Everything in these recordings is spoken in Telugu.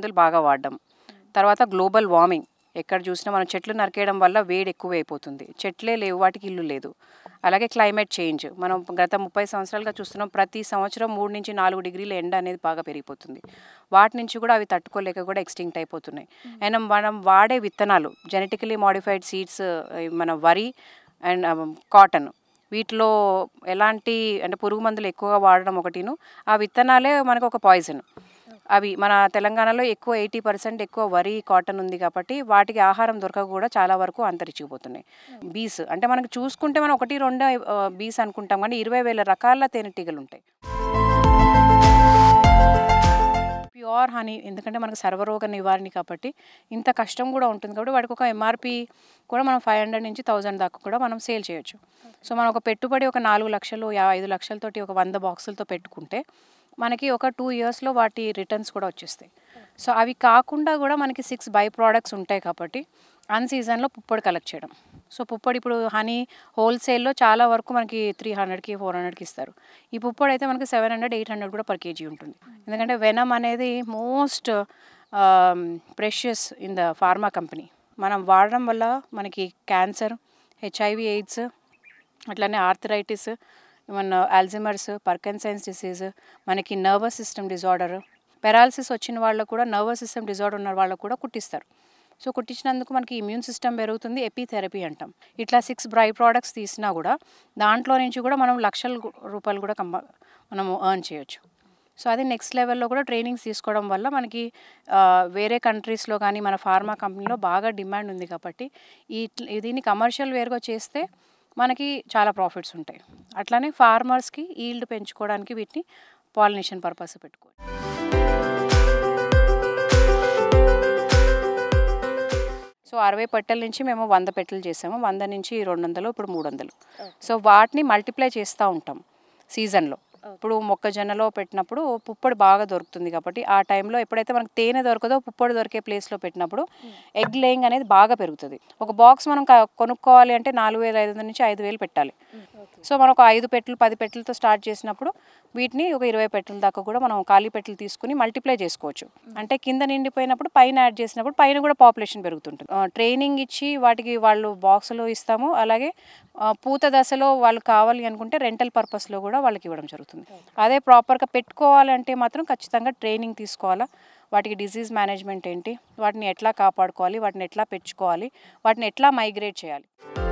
మందులు బాగా వాడడం తర్వాత గ్లోబల్ వార్మింగ్ ఎక్కడ చూసినా మనం చెట్లు నరికేయడం వల్ల వేడి ఎక్కువ అయిపోతుంది చెట్లే లేవు వాటికి ఇల్లు లేదు అలాగే క్లైమేట్ చేంజ్ మనం గత ముప్పై సంవత్సరాలుగా చూస్తున్నాం ప్రతి సంవత్సరం మూడు నుంచి నాలుగు డిగ్రీల ఎండ అనేది బాగా పెరిగిపోతుంది వాటి నుంచి కూడా అవి తట్టుకోలేక కూడా ఎక్స్టింక్ట్ అయిపోతున్నాయి అండ్ మనం వాడే విత్తనాలు జెనెటికలీ మాడిఫైడ్ సీడ్స్ మన వరి అండ్ కాటన్ వీటిలో ఎలాంటి అంటే పురుగు మందులు ఎక్కువగా వాడడం ఒకటిను ఆ విత్తనాలే మనకు ఒక పాయిజన్ అవి మన తెలంగాణలో ఎక్కువ ఎయిటీ పర్సెంట్ ఎక్కువ వరి కాటన్ ఉంది కాబట్టి వాటికి ఆహారం దొరకక కూడా చాలా వరకు అంతరించిపోతున్నాయి బీస్ అంటే మనకు చూసుకుంటే మనం ఒకటి రెండు బీస్ అనుకుంటాం కానీ ఇరవై వేల రకాల తేనెటీగలు ఉంటాయి ప్యూర్ హనీ ఎందుకంటే మనకు సర్వరోగ నివారణ కాబట్టి ఇంత కష్టం కూడా ఉంటుంది కాబట్టి వాడికి ఒక ఎంఆర్పి కూడా మనం ఫైవ్ హండ్రెడ్ నుంచి థౌజండ్ దాకా కూడా మనం సేల్ చేయొచ్చు సో మనం ఒక పెట్టుబడి ఒక నాలుగు లక్షలు యా ఐదు లక్షలతోటి ఒక వంద బాక్సులతో పెట్టుకుంటే మనకి ఒక టూ ఇయర్స్లో వాటి రిటర్న్స్ కూడా వచ్చేస్తాయి సో అవి కాకుండా కూడా మనకి సిక్స్ బై ప్రోడక్ట్స్ ఉంటాయి కాబట్టి అన్ సీజన్లో పుప్పొడి కలెక్ట్ చేయడం సో పుప్పొడి ఇప్పుడు హనీ హోల్సేల్లో చాలా వరకు మనకి త్రీ హండ్రెడ్కి ఫోర్ హండ్రెడ్కి ఇస్తారు ఈ పుప్పొడి అయితే మనకి సెవెన్ హండ్రెడ్ ఎయిట్ హండ్రెడ్ కూడా పర్ కేజీ ఉంటుంది ఎందుకంటే వెనమ్ అనేది most precious in the pharma company మనం వాడడం వల్ల మనకి క్యాన్సర్ హెచ్ఐవి ఎయిడ్స్ అట్లానే ఆర్థరైటిస్ మన ఆల్జిమర్స్ పర్కన్సైన్స్ డిసీజ్ మనకి నర్వస్ సిస్టమ్ డిజార్డర్ పెరాలసిస్ వచ్చిన వాళ్ళకు కూడా నర్వస్ సిస్టమ్ డిజార్డర్ ఉన్న వాళ్ళకు కూడా కుట్టిస్తారు సో కుట్టించినందుకు మనకి ఇమ్యూన్ సిస్టమ్ పెరుగుతుంది ఎపిథెరపీ అంటాం ఇట్లా సిక్స్ బ్రై ప్రోడక్ట్స్ తీసినా కూడా దాంట్లో నుంచి కూడా మనం లక్షల గు- రూపాయలు కూడా కమ్మ మనము ఎర్న్ చేయొచ్చు సో అది నెక్స్ట్ లెవెల్లో కూడా ట్రైనింగ్స్ తీసుకోవడం వల్ల మనకి ఆ, వేరే కంట్రీస్లో కానీ మన ఫార్మా కంపెనీలో బాగా డిమాండ్ ఉంది కాబట్టి ఈ దీన్ని కమర్షియల్ వేర్గా చేస్తే మనకి చాలా ప్రాఫిట్స్ ఉంటాయి అట్లానే ఫార్మర్స్కి ఈల్డ్ పెంచుకోవడానికి వీటిని పాలినేషన్ పర్పస్ పెట్టుకోవాలి సో అరవై పెట్టెల నుంచి మేము వంద పెట్టెలు చేసాము వంద నుంచి రెండు వందలు ఇప్పుడు మూడు వందలు సో వాటిని మల్టిప్లై చేస్తూ ఉంటాం సీజన్లో ఇప్పుడు మొక్కజొన్నలో పెట్టినప్పుడు పుప్పొడి బాగా దొరుకుతుంది కాబట్టి ఆ టైంలో ఎప్పుడైతే మనకు తేనె దొరకదో పుప్పొడి దొరికే ప్లేస్లో పెట్టినప్పుడు ఎగ్ లేయింగ్ అనేది బాగా పెరుగుతుంది ఒక బాక్స్ మనం క- కొనుక్కోవాలి అంటే నాలుగు వేల ఐదు వందల నుంచి ఐదు వేలు పెట్టాలి సో మనం ఒక ఐదు పెట్టెలు పది పెట్టెలతో స్టార్ట్ చేసినప్పుడు వీటిని ఒక ఇరవై పెట్టెల దాకా కూడా మనం ఖాళీ పెట్టెలు తీసుకుని మల్టిప్లై చేసుకోవచ్చు అంటే కింద నిండిపోయినప్పుడు పైన యాడ్ చేసినప్పుడు పైన కూడా పాపులేషన్ పెరుగుతుంటుంది ట్రైనింగ్ ఇచ్చి వాటికి వాళ్ళు బాక్సులు ఇస్తాము అలాగే ఆ, పూత దశలో వాళ్ళు కావాలి అనుకుంటే రెంటల్ పర్పస్లో కూడా వాళ్ళకి ఇవ్వడం జరుగుతుంది అదే ప్రాపర్గా పెట్టుకోవాలంటే మాత్రం ఖచ్చితంగా ట్రైనింగ్ తీసుకోవాలా వాటికి డిసీజ్ మేనేజ్మెంట్ ఏంటి వాటిని ఎట్లా కాపాడుకోవాలి వాటిని ఎట్లా పెంచుకోవాలి వాటిని ఎట్లా మైగ్రేట్ చేయాలి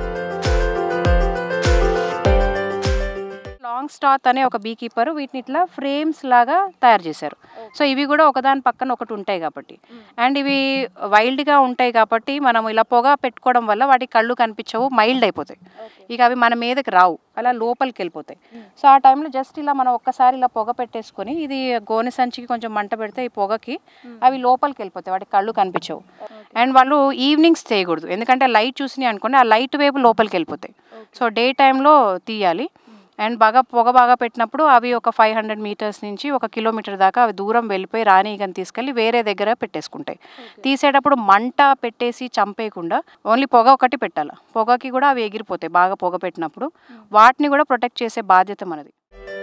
లాంగ్ స్టాత్ అనే ఒక బీ కీపర్ వీటిని ఇట్లా ఫ్రేమ్స్ లాగా తయారు చేశారు సో ఇవి కూడా ఒకదాని పక్కన ఒకటి ఉంటాయి కాబట్టి అండ్ ఇవి వైల్డ్గా ఉంటాయి కాబట్టి మనం ఇలా పొగ పెట్టుకోవడం వల్ల వాటి కళ్ళు కనిపించవు మైల్డ్ అయిపోతాయి ఇక అవి మన మీదకి రావు అలా లోపలికి వెళ్ళిపోతాయి సో ఆ టైంలో జస్ట్ ఇలా మనం ఒక్కసారి ఇలా పొగ పెట్టేసుకొని ఇది గోనె సంచికి కొంచెం మంట పెడితే ఈ పొగకి అవి లోపలికి వెళ్ళిపోతాయి వాటి కళ్ళు కనిపించవు అండ్ వాళ్ళు ఈవినింగ్స్ చేయకూడదు ఎందుకంటే లైట్ చూసినాయి అనుకోండి ఆ లైట్ వైపు లోపలికి వెళ్ళిపోతాయి సో డే టైంలో తీయాలి అండ్ బాగా పొగ బాగా పెట్టినప్పుడు అవి ఒక ఫైవ్ హండ్రెడ్ మీటర్స్ నుంచి ఒక కిలోమీటర్ దాకా అవి దూరం వెళ్ళిపోయి రానీగని తీసుకెళ్ళి వేరే దగ్గర పెట్టేసుకుంటాయి తీసేటప్పుడు మంట పెట్టేసి చంపేయకుండా ఓన్లీ పొగ ఒకటి పెట్టాలి పొగకి కూడా అవి ఎగిరిపోతాయి బాగా పొగ పెట్టినప్పుడు వాటిని కూడా ప్రొటెక్ట్ చేసే బాధ్యత మనది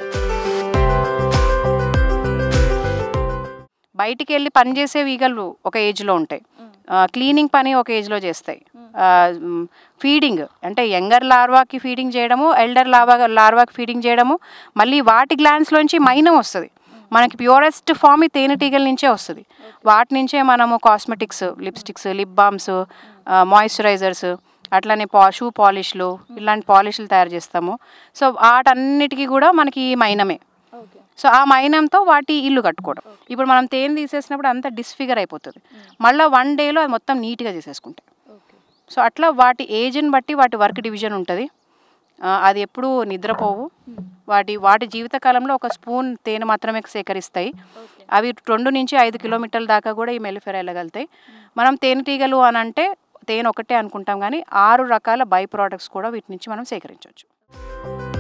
బయటికి వెళ్ళి పని చేసే ఈగలు ఒక ఏజ్లో ఉంటాయి క్లీనింగ్ పని ఒక ఏజ్లో చేస్తాయి ఫీడింగ్ అంటే యంగర్ లార్వాకి ఫీడింగ్ చేయడము ఎల్డర్ లార్వా లార్వాకి ఫీడింగ్ చేయడము మళ్ళీ వాటి గ్లాండ్స్లోంచి మైనం వస్తుంది మనకి ప్యూరెస్ట్ ఫామ్ ఈ తేనెటీగల నుంచే వస్తుంది వాటి నుంచే మనము cosmetics lipsticks lip balms moisturisers అట్లానే పా షూ పాలిష్లు ఇలాంటి పాలిష్లు తయారు చేస్తాము సో వాటన్నిటికీ కూడా మనకి ఈ మైనమే సో ఆ మైనంతో వాటి ఇల్లు కట్టుకోవడం ఇప్పుడు మనం తేనె తీసేసినప్పుడు అంతా డిస్ఫిగర్ అయిపోతుంది మళ్ళీ వన్ డేలో అది మొత్తం నీట్గా చేసేసుకుంటాయి సో అట్లా వాటి ఏజ్ని బట్టి వాటి వర్క్ డివిజన్ ఉంటుంది ఆ, అది ఎప్పుడూ నిద్రపోవు వాటి వాటి జీవితకాలంలో ఒక స్పూన్ తేనె మాత్రమే సేకరిస్తాయి అవి రెండు నుంచి ఐదు కిలోమీటర్ల దాకా కూడా ఈ మెలిఫెరా వెళ్ళగలుగుతాయి మనం తేనెటీగలు అని అంటే తేనె ఒకటే అనుకుంటాం కానీ ఆరు రకాల బై ప్రోడక్ట్స్ కూడా వీటి నుంచి మనం సేకరించవచ్చు